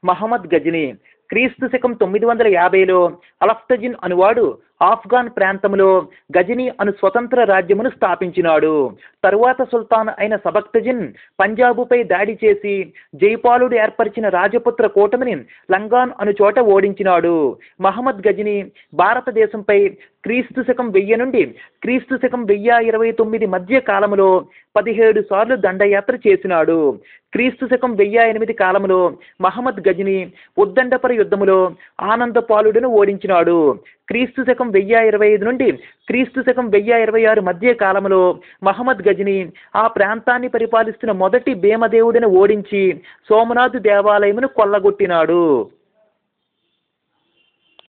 మహమ్మద్ గజని క్రీస్తు శకం తొమ్మిది వందల యాభైలో అలఫ్తజిన్ అనువాడు ఆఫ్ఘాన్ ప్రాంతంలో గజనీ అను స్వతంత్ర రాజ్యమును స్థాపించినాడు తరువాత సుల్తాన్ అయిన సబక్తజిన్ పంజాబుపై దాడి చేసి జైపాలుడు ఏర్పరిచిన రాజపుత్ర కూటమిని లంగాన్ అను చోట ఓడించినాడు మహమ్మద్ గజని భారతదేశంపై క్రీస్తు శకం వెయ్యి నుండి క్రీస్తు శకం వెయ్యి ఇరవై తొమ్మిది మధ్య కాలంలో పదిహేడు సార్లు దండయాత్ర చేసినాడు క్రీస్తు శకం వెయ్యి ఎనిమిది కాలంలో మహమ్మద్ గజని ఉద్దండపర యుద్ధములో ఆనందపాలుడును ఓడించినాడు క్రీస్తు శకం వెయ్యి ఇరవై ఐదు నుండి క్రీస్తు శకం వెయ్యి ఇరవై ఆరు మధ్య కాలంలో మహమ్మద్ గజని ఆ ప్రాంతాన్ని పరిపాలిస్తున్న మొదటి భీమదేవుడిని ఓడించి సోమనాథ్ దేవాలయమును కొల్లగొట్టినాడు